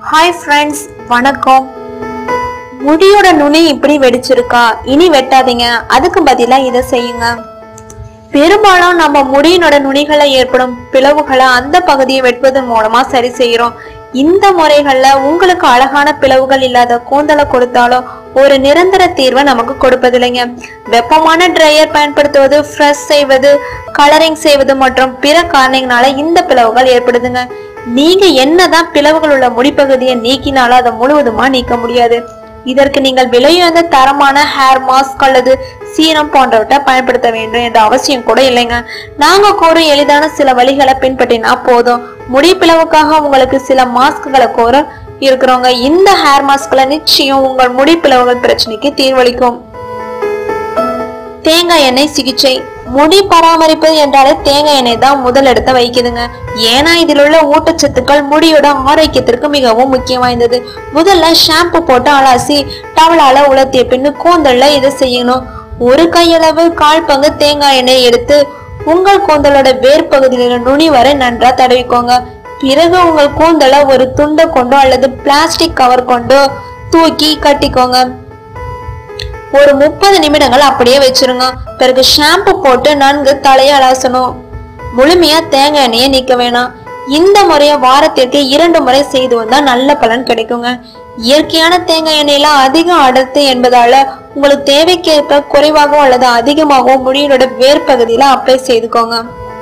hi friends வணக்கம் முடியோட நுனி இப்படி வெடிச்சிருக்கா இனி வெட்டாதீங்க அதுக்கு பதிலா இதை செய்யுங்க பெரும்பாலும் நம்ம முடியினோட நுனிகளை ஏற்படும் பிளவுகளை அந்த பகுதியை வெட்டுவதன் மூலமா சரி செய்யறோம் இந்த முறைகள்ல உங்களுக்கு அழகான பிளவுகள் இல்லாத கூந்தலை கொடுத்தாலும் ஒரு நிரந்தர தீர்வை நமக்கு கொடுப்பதில்லைங்க வெப்பமான ட்ரையர் பயன்படுத்துவது ஃப்ரெஷ் செய்வது கலரிங் செய்வது மற்றும் பிற காரணங்களால இந்த பிளவுகள் ஏற்படுதுங்க நீங்க என்னதான் பிளவுகள் உள்ள முடிப்பகுதியை நீக்கினாலும் அதை முழுவதுமா நீக்க முடியாது இதற்கு நீங்கள் விலையுயர்ந்த தரமான ஹேர் மாஸ்க் அல்லது சீரம் போன்றவற்றை பயன்படுத்த வேண்டும் என்ற அவசியம் கூட இல்லைங்க நாங்க கூறும் எளிதான சில வழிகளை பின்பற்றினா போதும் முடி பிளவுக்காக உங்களுக்கு சில மாஸ்க்குகளை கோர இருக்கிறவங்க இந்த ஹேர் மாஸ்க்ல நிச்சயம் உங்கள் முடி பிளவுகள் பிரச்சனைக்கு தீர்வளிக்கும் தேங்காய் எண்ணெய் சிகிச்சை முடி பராமரிப்பு என்றாலே தேங்காய் எண்ணெய் தான் முதல் இடத்தை வைக்குதுங்க ஏன்னா இதில் உள்ள ஊட்டச்சத்துக்கள் முடியோட ஆரோக்கியத்திற்கு மிகவும் முக்கியம் வாய்ந்தது முதல்ல ஷாம்பு போட்டு அலாசி டவலால உலர்த்திய பின்னு கூந்தல்ல இதை செய்யணும் ஒரு கையளவு கால் பங்கு தேங்காய் எண்ணெய் எடுத்து உங்கள் கூந்தலோட வேர் பகுதியில நுனி வரை நன்றா தடவிக்கோங்க பிறகு உங்கள் கூந்தலை ஒரு துண்டை கொண்டோ அல்லது பிளாஸ்டிக் கவர் கொண்டோ தூக்கி கட்டிக்கோங்க ஒரு முப்பது நிமிடங்கள் அப்படியே வச்சிருங்க பிறகு ஷாம்பு போட்டு நன்கு தலையை அலாசணும் முழுமையா தேங்காய் எண்ணெயை நீக்க வேணாம் இந்த முறையை வாரத்திற்கு இரண்டு முறை செய்து வந்தா நல்ல பலன் கிடைக்குங்க இயற்கையான தேங்காய் எண்ணெயில அதிக அடர்த்தி என்பதால உங்களுக்கு தேவைக்கேற்ப குறைவாகவோ அல்லது அதிகமாகவோ முடியோட வேர் பகுதியில அப்ளை செய்துக்கோங்க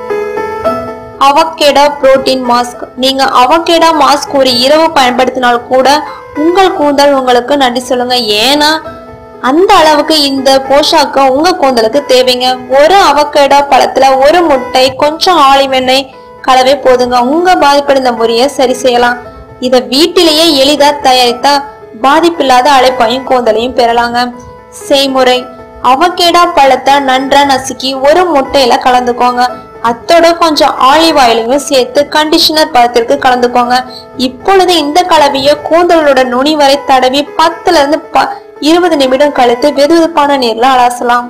அவகேடா புரோட்டீன் மாஸ்க் நீங்க அவகேடா மாஸ்க் ஒரு இரவு பயன்படுத்தினால் கூட உங்கள் கூந்தல் உங்களுக்கு நன்றி சொல்லுங்க ஏன்னா அந்த அளவுக்கு இந்த போஷாக்கு உங்க கூந்தலுக்கு தேவைங்க ஒரு அவகேடா பழத்துல ஒரு முட்டை கொஞ்சம் ஆலிவ் எண்ணெய் கலவை போதுங்க உங்க பாதிப்படைந்த முறையை சரி செய்யலாம் இத வீட்டிலேயே எளிதா தயாரித்தா பாதிப்பில்லாத அழைப்பையும் கூந்தலையும் பெறலாங்க செய்முறை அவகேடா பழத்தை நன்றா நசுக்கி ஒரு முட்டையில கலந்துக்கோங்க அத்தோட கொஞ்சம் ஆலிவ் ஆயிலையும் சேர்த்து கண்டிஷனர் பதத்திற்கு கலந்துக்கோங்க இப்பொழுது இந்த கலவையை கூந்தலோட நுனி வரை தடவி பத்துல இருந்து ப- இருபது நிமிடம் கழித்து வெதுவெதுப்பான நீர்ல அலசலாம்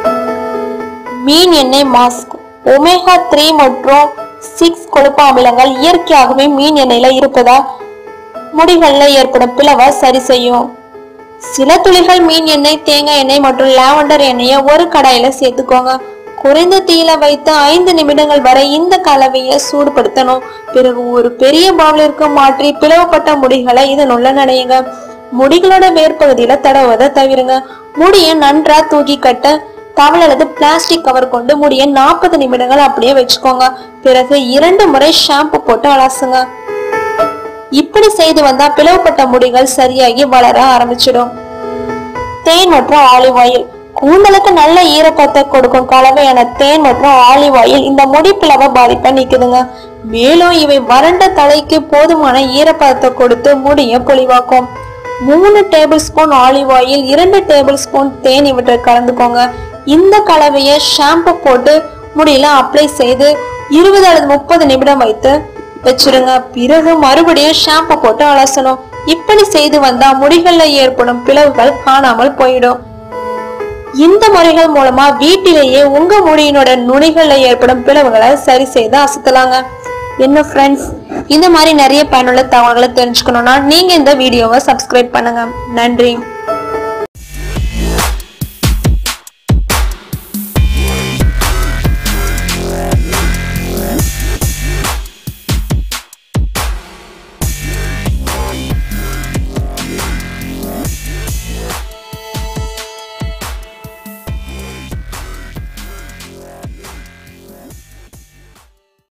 மீன் எண்ணெய் மாஸ்க் ஒமேகா த்ரீ மற்றும் சிக்ஸ் கொழுப்பு அமிலங்கள் இயற்கையாகவே மீன் எண்ணெயில இருப்பதா முடிகள்ல ஏற்படும் பிளவை சரி செய்யும் சில துளிகள் மீன் எண்ணெய் தேங்காய் எண்ணெய் மற்றும் லாவெண்டர் எண்ணெயை ஒரு கடாயில சேர்த்துக்கோங்க குறைந்த தீயில வைத்து ஐந்து நிமிடங்கள் வரை இந்த கலவையை சூடுபடுத்தணும் பிறகு ஒரு பெரிய பவுலிற்கு மாற்றி பிளவுபட்ட முடிகளை இதனுள்ள நனையுங்க முடிகளோட வேர்ப்பகுதியில தடவுவதை தவிருங்க முடியை நன்றா தூக்கி கட்ட தவள் அல்லது பிளாஸ்டிக் கவர் கொண்டு முடியை நாற்பது நிமிடங்கள் அப்படியே வச்சுக்கோங்க பிறகு இரண்டு முறை ஷாம்பு போட்டு அலசுங்க இப்படி செய்து வந்தா பிளவுபட்ட முடிகள் சரியாகி வளர ஆரம்பிச்சிடும் தேன் மற்றும் ஆலிவ் ஆயில் கூந்தலுக்கு நல்ல ஈரப்பதத்தை கொடுக்கும் கலவையான தேன் மற்றும் ஆலிவ் ஆயில் இந்த முடி பிளவ பாதிப்பை நீக்குதுங்க மேலும் இவை வறண்ட தலைக்கு போதுமான ஈரப்பதத்தை கொடுத்து முடிய பொலிவாக்கும் மூணு டேபிள் ஸ்பூன் ஆலிவ் ஆயில் இரண்டு டேபிள் ஸ்பூன் தேன் இவற்றை கலந்துக்கோங்க இந்த கலவையை ஷாம்பு போட்டு முடியல அப்ளை செய்து இருபது அல்லது முப்பது நிமிடம் வைத்து வச்சிருங்க பிறகு மறுபடியும் ஷாம்பு போட்டு அலசணும் இப்படி செய்து வந்தா முடிகள்ல ஏற்படும் பிளவுகள் காணாமல் போயிடும் இந்த முறைகள் மூலமா வீட்டிலேயே உங்க முடியினோட நுனிகள்ல ஏற்படும் பிளவுகளை சரி செய்து அசத்தலாங்க என்ன ஃப்ரெண்ட்ஸ் இந்த மாதிரி நிறைய பயனுள்ள தகவல்களை தெரிஞ்சுக்கணும்னா நீங்க இந்த வீடியோவை சப்ஸ்கிரைப் பண்ணுங்க நன்றி